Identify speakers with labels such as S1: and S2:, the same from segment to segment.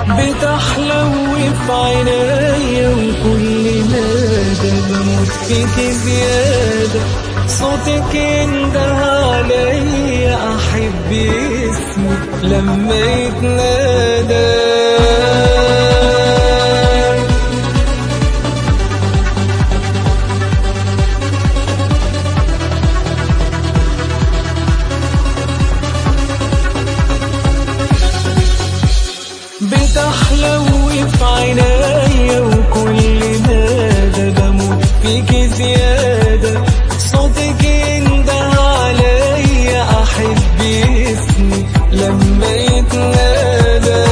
S1: بتحلو في عينيا وكل نادى بموت فيك زيادة صوتك ينده عليا أحب اسمك لما يتنادى بتحلو في عينيا وكل نادى بموت فيك زيادة صوتك ينده عليا أحب اسمي لما يتنادى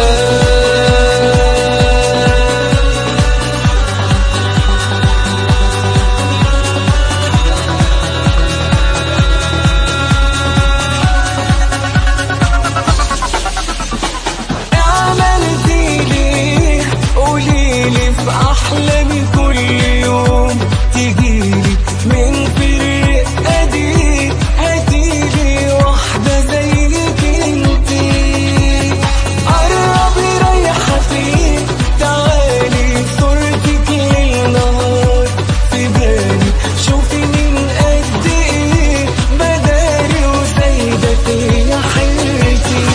S1: عملتي ليه قوليلي في احلامي كل يوم تجيلي من فرقة دي هاتيلي واحدة زيك انتي قربي رايحة فين تعالي صورتك ليل نهار في بالي شوفي من قد ايه بداري وزايدة فيا حيرتي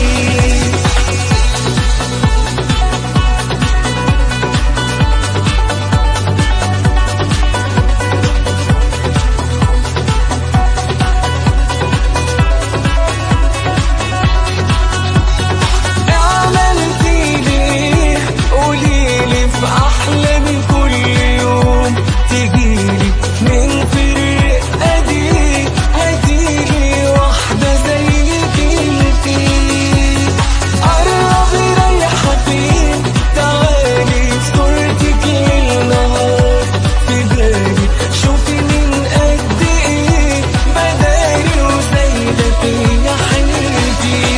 S1: عملتي ليه قوليلي في احلامي كل يوم تجيلي من فرقة دي هاتيلي واحدة زيك انتي قربي رايحة فين تعالي صورتك ليل نهار في بالي شوفي من قد ايه بداري وزايدة فيا حيرتي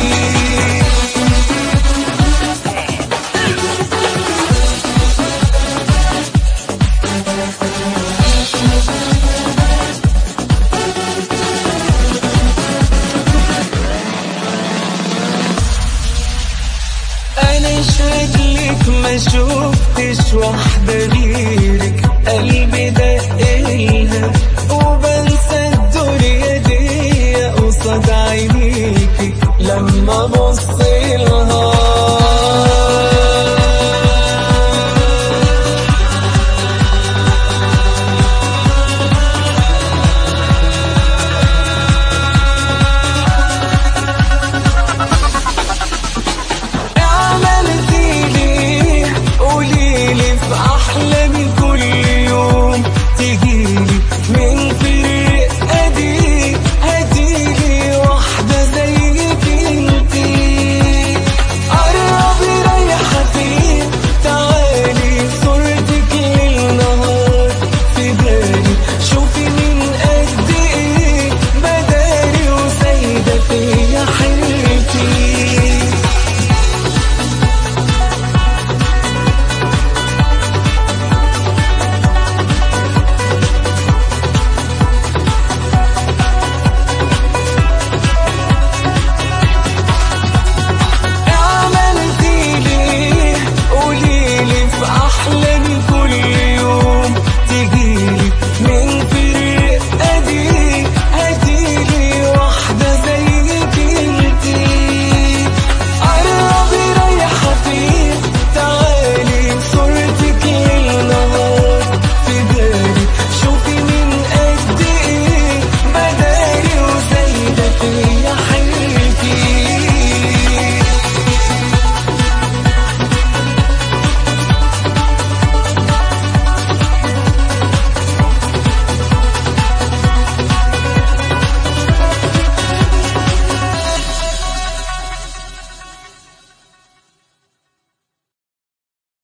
S1: انا شكلك ما شفتش واحدة غيرك قلبي دقلها وبنسى الدنيا دي قصاد عينيكي لما ابص